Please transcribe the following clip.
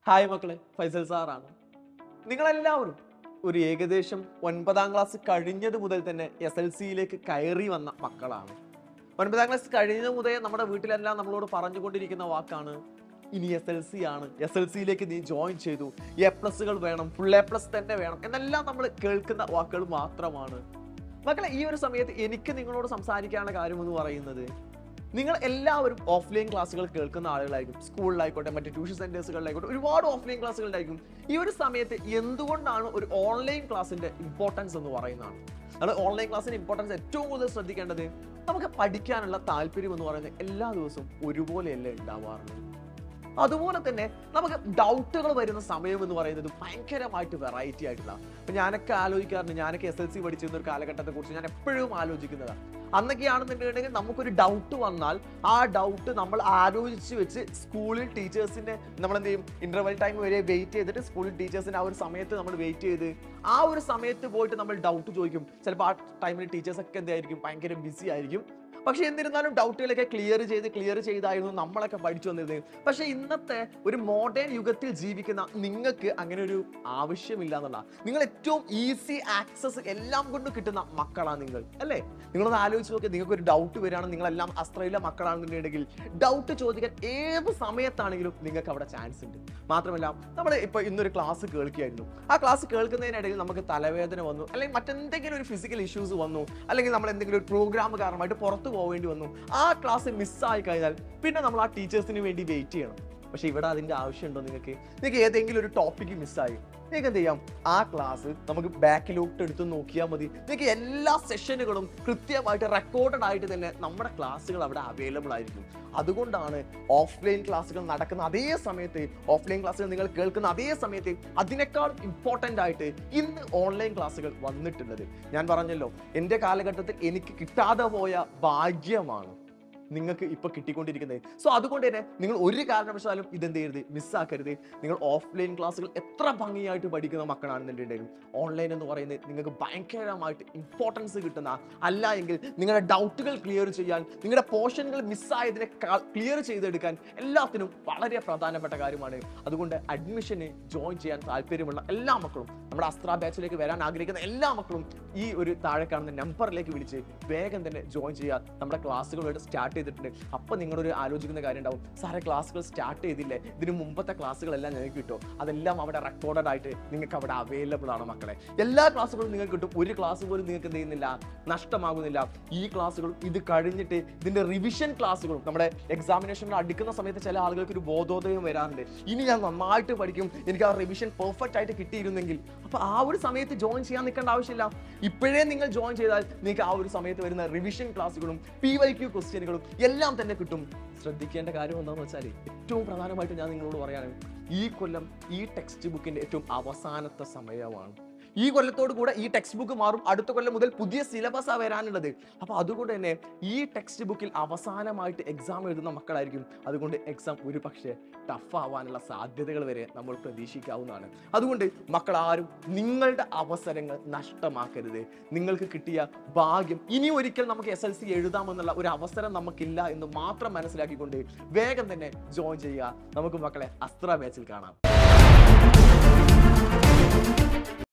hi മക്കളെ ഫൈസൽ സാറാണ് നിങ്ങളെല്ലാവരും ഒരു ഏകദേശം ഒൻപതാം ക്ലാസ് കഴിഞ്ഞത് മുതൽ തന്നെ എസ് എൽ സിയിലേക്ക് കയറി വന്ന മക്കളാണ് ഒൻപതാം ക്ലാസ് കഴിഞ്ഞത് മുതലേ നമ്മുടെ വീട്ടിലെല്ലാം നമ്മളോട് പറഞ്ഞുകൊണ്ടിരിക്കുന്ന വാക്കാണ് ഇനി എസ് എൽ സി ആണ് എസ് എൽ സിയിലേക്ക് നീ ജോയിൻ ചെയ്തു എ പ്ലസുകൾ വേണം ഫുൾ എ പ്ലസ് തന്നെ വേണം എന്നെല്ലാം നമ്മൾ കേൾക്കുന്ന വാക്കുകൾ മാത്രമാണ് മക്കളെ ഈ ഒരു സമയത്ത് എനിക്ക് നിങ്ങളോട് സംസാരിക്കാനുള്ള കാര്യം എന്ന് പറയുന്നത് നിങ്ങൾ എല്ലാവരും ഓഫ്ലൈൻ ക്ലാസ്സുകൾ കേൾക്കുന്ന ആളുകളായിരിക്കും സ്കൂളിലായിക്കോട്ടെ മറ്റ് ട്യൂഷൻ സെന്റേഴ്സുകളിലായിക്കോട്ടെ ഒരുപാട് ഓഫ്ലൈൻ ക്ലാസ്സുകൾ ഉണ്ടായിരിക്കും ഈ ഒരു സമയത്ത് എന്തുകൊണ്ടാണ് ഒരു ഓൺലൈൻ ക്ലാസ്സിന്റെ ഇമ്പോർട്ടൻസ് എന്ന് പറയുന്നതാണ് നമ്മൾ ഓൺലൈൻ ക്ലാസ്സിന്റെ ഇമ്പോർട്ടൻസ് ഏറ്റവും കൂടുതൽ ശ്രദ്ധിക്കേണ്ടത് നമുക്ക് പഠിക്കാനുള്ള താല്പര്യം എന്ന് പറയുന്നത് എല്ലാ ദിവസവും ഒരുപോലെയല്ല ഉണ്ടാവാറുള്ളത് അതുപോലെ തന്നെ നമുക്ക് ഡൗട്ടുകൾ വരുന്ന സമയം എന്ന് പറയുന്നത് ഭയങ്കരമായിട്ട് വെറൈറ്റി ആയിട്ടുള്ള അപ്പൊ ഞാനൊക്കെ ആലോചിക്കാറുണ്ട് ഞാനൊക്കെ എസ് എൽ സി പഠിച്ചിരുന്ന ഒരു കാലഘട്ടത്തെ കുറിച്ച് ഞാൻ എപ്പോഴും ആലോചിക്കുന്നതാണ് അന്നൊക്കെയാണെന്നുണ്ടെങ്കിൽ നമുക്കൊരു ഡൗട്ട് വന്നാൽ ആ ഡൗട്ട് നമ്മൾ ആലോചിച്ച് വെച്ച് സ്കൂളിൽ ടീച്ചേഴ്സിന്റെ നമ്മൾ എന്ത് ചെയ്യും ഇന്റർവെൽ ടൈം വരെ വെയിറ്റ് ചെയ്തിട്ട് സ്കൂളിൽ ടീച്ചേഴ്സിന്റെ ആ ഒരു സമയത്ത് നമ്മൾ വെയിറ്റ് ചെയ്ത് ആ ഒരു സമയത്ത് പോയിട്ട് നമ്മൾ ഡൗട്ട് ചോദിക്കും ചിലപ്പോൾ ആ ടൈമിൽ ടീച്ചേഴ്സ് ഒക്കെ എന്തായിരിക്കും ഭയങ്കര ബിസി ആയിരിക്കും പക്ഷെ എന്നിരുന്നാലും ഡൗട്ടുകളൊക്കെ ക്ലിയർ ചെയ്ത് ക്ലിയർ ചെയ്തായിരുന്നു നമ്മളൊക്കെ പഠിച്ചു വന്നിരുന്നത് പക്ഷെ ഇന്നത്തെ ഒരു മോഡേൺ യുഗത്തിൽ ജീവിക്കുന്ന നിങ്ങൾക്ക് അങ്ങനെ ഒരു ആവശ്യമില്ല എന്നുള്ള നിങ്ങൾ ഏറ്റവും ഈസി ആക്സസ് എല്ലാം കൊണ്ട് കിട്ടുന്ന മക്കളാണ് നിങ്ങൾ അല്ലേ നിങ്ങളൊന്ന് ആലോചിച്ച് നോക്കി നിങ്ങൾക്ക് ഒരു ഡൗട്ട് വരികയാണ് നിങ്ങളെല്ലാം അസ്ത്രയിലെ മക്കളാണെന്നുണ്ടെങ്കിൽ ഡൗട്ട് ചോദിക്കാൻ ഏത് സമയത്താണെങ്കിലും നിങ്ങൾക്ക് അവിടെ ചാൻസ് ഉണ്ട് മാത്രമല്ല നമ്മൾ ഇപ്പൊ ഇന്നൊരു ക്ലാസ് കേൾക്കുകയായിരുന്നു ആ ക്ലാസ് കേൾക്കുന്നതിനിടയിൽ നമുക്ക് തലവേദന വന്നു അല്ലെങ്കിൽ മറ്റെന്തെങ്കിലും ഒരു ഫിസിക്കൽ ഇഷ്യൂസ് വന്നു അല്ലെങ്കിൽ നമ്മൾ എന്തെങ്കിലും ഒരു പ്രോഗ്രാം കാരണമായിട്ട് പുറത്തു പോവേണ്ടി വന്നു ആ ക്ലാസ് മിസ്സായി കഴിഞ്ഞാൽ പിന്നെ നമ്മൾ ആ ടീച്ചേഴ്സിന് വേണ്ടി വെയിറ്റ് ചെയ്യണം പക്ഷെ ഇവിടെ അതിന്റെ ആവശ്യമുണ്ടോ നിങ്ങൾക്ക് നിങ്ങൾക്ക് ഏതെങ്കിലും ഒരു ടോപ്പിക്ക് മിസ്സായി നിങ്ങൾക്ക് എന്ത് ചെയ്യാം ആ ക്ലാസ് നമുക്ക് ബാക്കിലോട്ട് എടുത്ത് നോക്കിയാൽ മതി നിങ്ങൾക്ക് എല്ലാ സെഷനുകളും കൃത്യമായിട്ട് റെക്കോർഡഡ് ആയിട്ട് തന്നെ നമ്മുടെ ക്ലാസ്സുകൾ അവിടെ അവൈലബിൾ ആയിരിക്കും അതുകൊണ്ടാണ് ഓഫ്ലൈൻ ക്ലാസ്സുകൾ നടക്കുന്ന അതേ സമയത്ത് ഓഫ്ലൈൻ ക്ലാസ്സുകൾ നിങ്ങൾ കേൾക്കുന്ന അതേ സമയത്ത് അതിനേക്കാൾ ഇമ്പോർട്ടൻ്റ് ആയിട്ട് ഇന്ന് ഓൺലൈൻ ക്ലാസ്സുകൾ വന്നിട്ടുള്ളത് ഞാൻ പറഞ്ഞല്ലോ എൻ്റെ കാലഘട്ടത്തിൽ എനിക്ക് കിട്ടാതെ പോയ ഭാഗ്യമാണ് നിങ്ങൾക്ക് ഇപ്പൊ കിട്ടിക്കൊണ്ടിരിക്കുന്നത് സോ അതുകൊണ്ട് തന്നെ നിങ്ങൾ ഒരു കാരണവശാലും ഇതെന്ത് ചെയ്യരുത് മിസ്സാക്കരുത് നിങ്ങൾ ഓഫ്ലൈൻ ക്ലാസ്സുകൾ എത്ര ഭംഗിയായിട്ട് പഠിക്കുന്ന മക്കളാണെന്നുണ്ടെങ്കിലും ഓൺലൈൻ എന്ന് പറയുന്നത് നിങ്ങൾക്ക് ഭയങ്കരമായിട്ട് ഇമ്പോർട്ടൻസ് കിട്ടുന്ന അല്ല എങ്കിൽ നിങ്ങളുടെ ഡൗട്ടുകൾ ക്ലിയർ ചെയ്യാൻ നിങ്ങളുടെ പോർഷനുകൾ മിസ്സായതിനെ ക്ലിയർ ചെയ്തെടുക്കാൻ എല്ലാത്തിനും വളരെ പ്രധാനപ്പെട്ട കാര്യമാണ് അതുകൊണ്ട് അഡ്മിഷന് ജോയിൻ ചെയ്യാൻ താല്പര്യമുള്ള എല്ലാ മക്കളും നമ്മുടെ അസ്ത്ര ബാച്ചിലേക്ക് വരാൻ ആഗ്രഹിക്കുന്ന എല്ലാ മക്കളും ഈ ഒരു താഴെ കാണുന്ന നമ്പറിലേക്ക് വിളിച്ച് വേഗം തന്നെ ജോയിൻ ചെയ്യുക നമ്മുടെ ക്ലാസ്സുകളായിട്ട് സ്റ്റാർട്ട് ചെയ്തിട്ടുണ്ട് അപ്പോൾ നിങ്ങളൊരു ആലോചിക്കുന്ന കാര്യം ഉണ്ടാവും സാറെ ക്ലാസ്സുകൾ സ്റ്റാർട്ട് ചെയ്തില്ലേ ഇതിന് മുമ്പത്തെ ക്ലാസ്സുകളെല്ലാം ഞങ്ങൾക്ക് കിട്ടും അതെല്ലാം അവിടെ റെക്കോർഡഡ് ആയിട്ട് നിങ്ങൾക്ക് അവിടെ അവൈലബിൾ ആണ് മക്കളെ എല്ലാ ക്ലാസ്സുകളും നിങ്ങൾക്ക് കിട്ടും ഒരു ക്ലാസ് പോലും നിങ്ങൾക്ക് എന്ത് ചെയ്യുന്നില്ല നഷ്ടമാകുന്നില്ല ഈ ക്ലാസ്സുകളും ഇത് കഴിഞ്ഞിട്ട് ഇതിന്റെ റിവിഷൻ ക്ലാസ്സുകളും നമ്മുടെ എക്സാമിനേഷൻ അടുക്കുന്ന സമയത്ത് ചില ആളുകൾക്ക് ഒരു ബോധോദയം വരാറുണ്ട് ഇനി ഞാൻ നന്നായിട്ട് പഠിക്കും എനിക്ക് ആ റിവിഷൻ പെർഫെക്റ്റ് ആയിട്ട് കിട്ടിയിരുന്നെങ്കിൽ അപ്പൊ ആ ഒരു സമയത്ത് ജോയിൻ ചെയ്യാൻ നിൽക്കേണ്ട ആവശ്യമില്ല ഇപ്പോഴേ നിങ്ങൾ ജോയിൻ ചെയ്താൽ നിങ്ങൾക്ക് ആ ഒരു സമയത്ത് വരുന്ന റിവിഷൻ ക്ലാസ്സുകളും പി വൈ ക്യു ക്വസ്റ്റ്യനുകളും എല്ലാം തന്നെ കിട്ടും ശ്രദ്ധിക്കേണ്ട കാര്യം എന്താണെന്ന് വെച്ചാൽ ഏറ്റവും പ്രധാനമായിട്ട് ഞാൻ നിങ്ങളോട് പറയാണ് ഈ കൊല്ലം ഈ ടെക്സ്റ്റ് ബുക്കിന്റെ ഏറ്റവും അവസാനത്തെ സമയമാണ് ഈ കൊല്ലത്തോട് കൂടെ ഈ ടെക്സ്റ്റ് ബുക്ക് മാറും അടുത്ത കൊല്ലം മുതൽ പുതിയ സിലബസാണ് വരാനുള്ളത് അപ്പൊ അതുകൊണ്ട് തന്നെ ഈ ടെക്സ്റ്റ് ബുക്കിൽ അവസാനമായിട്ട് എക്സാം എഴുതുന്ന മക്കളായിരിക്കും അതുകൊണ്ട് എക്സാം ഒരു പക്ഷേ ടഫ് ആവാനുള്ള സാധ്യതകൾ വരെ നമ്മൾ പ്രതീക്ഷിക്കാവുന്നതാണ് അതുകൊണ്ട് മക്കൾ ആരും നിങ്ങളുടെ അവസരങ്ങൾ നഷ്ടമാക്കരുത് നിങ്ങൾക്ക് കിട്ടിയ ഭാഗ്യം ഇനി ഒരിക്കൽ നമുക്ക് എസ് എൽ സി എഴുതാമെന്നുള്ള ഒരു അവസരം നമുക്കില്ല എന്ന് മാത്രം മനസ്സിലാക്കിക്കൊണ്ട് വേഗം തന്നെ ജോയിൻ ചെയ്യുക നമുക്ക് മക്കളെ അസ്ത്ര ബാച്ചിൽ കാണാം